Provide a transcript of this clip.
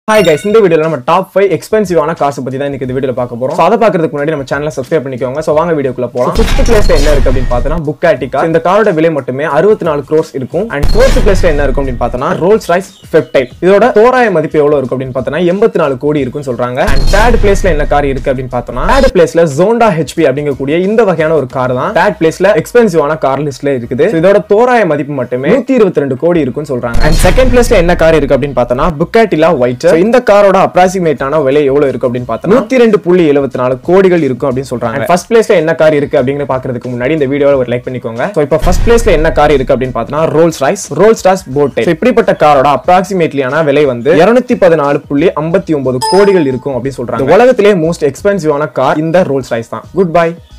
hi guys இந்த வீடியோல நம்ம டாப் ஃபைவ் எக்ஸ்பென்சிவான காசு பத்தி தான் இன்னைக்கு இந்த வீடியோல பார்க்க போறோம் So, அதை பார்க்கறதுக்கு முன்னாடி நம்ம சேனலை சப்ஸ்கிரைப் பண்ணிக்கோங்க சோ வாங்க வீடியோக்குள்ள போலாம் ஃபிஃப்த் பிளேஸ்ல என்ன இருக்கு அப்படின்னு பார்த்தோம்னா புக்காட்டிகா இந்த காரோட விலை மட்டுமே அறுபத்தி நாலு க்ரோஸ் இருக்கும் அண்ட் ஃபோர்த் பிளேஸ்ல என்ன இருக்கும் அப்படின்னு பார்த்தோம்னா ரோல்ஸ் ராய்ஸ் ஃபெப்டைல் இதோட தோராய மதிப்பு எவ்வளவு இருக்கும் அப்படின்னு பார்த்தோம்னா எண்பத்தி நாலு கோடி இருக்குன்னு சொல்றாங்க அண்ட் தேர்ட் பிளேஸ்ல என்ன கார் இருக்கு அப்படின்னு பார்த்தோம்னா தேர்ட் பிளேஸ்ல ஜோண்டா ஹெச்பி அப்படிங்கக்கூடிய இந்த வகையான ஒரு கார் தான் தேர்ட் பிளேஸ்ல எக்ஸ்பென்சிவான கார் லிஸ்ட்ல இருக்குது So, இதோட தோராய மதிப்பு மட்டுமே நூத்தி இருபத்தி ரெண்டு கோடி இருக்குன்னு சொல்றாங்க அண்ட் செகண்ட் பிளேஸ்ல என்ன கார் இருக்கு அப்படின்னு பார்த்தோம்னா புக்காட்டிலா ஒயிட் இந்த காரோட அப்ராக்சிமேட்டான விலை எவ்வளவு இருக்கு அப்படின்னு பார்த்தா நூத்தி ரெண்டு புள்ளி எழுபத்தி நாலு கோடிகள் இருக்கும் அப்படின்னு சொல்றாங்க ஃபர்ஸ்ட் பிளேஸ்ல என்ன கார் இருக்கு அப்படிங்கிற பாக்குறதுக்கு முன்னாடி இந்த வீடியோல ஒரு லைக் பண்ணிக்கோங்க சோ இப்போ ஃபர்ஸ்ட் பிளேஸ்ல என்ன கார் இருக்கு அப்படின்னு பார்த்தா ரோல்ஸ் ராய்ஸ் ரோல்ஸ் ராய்ஸ் போட் இப்படிப்பட்ட காரோட அப்ராக்சிமேட்லியான விலை வந்து இருநூத்தி பதினாலு புள்ளி ஐம்பத்தி ஒன்பது கோடிகள் இருக்கும் அப்படின்னு சொல்றாங்க உலகத்திலே மோஸ்ட் எக்ஸ்பென்சிவான கார் இந்த ரோல்ஸ் ராய்ஸ் தான் குட் பை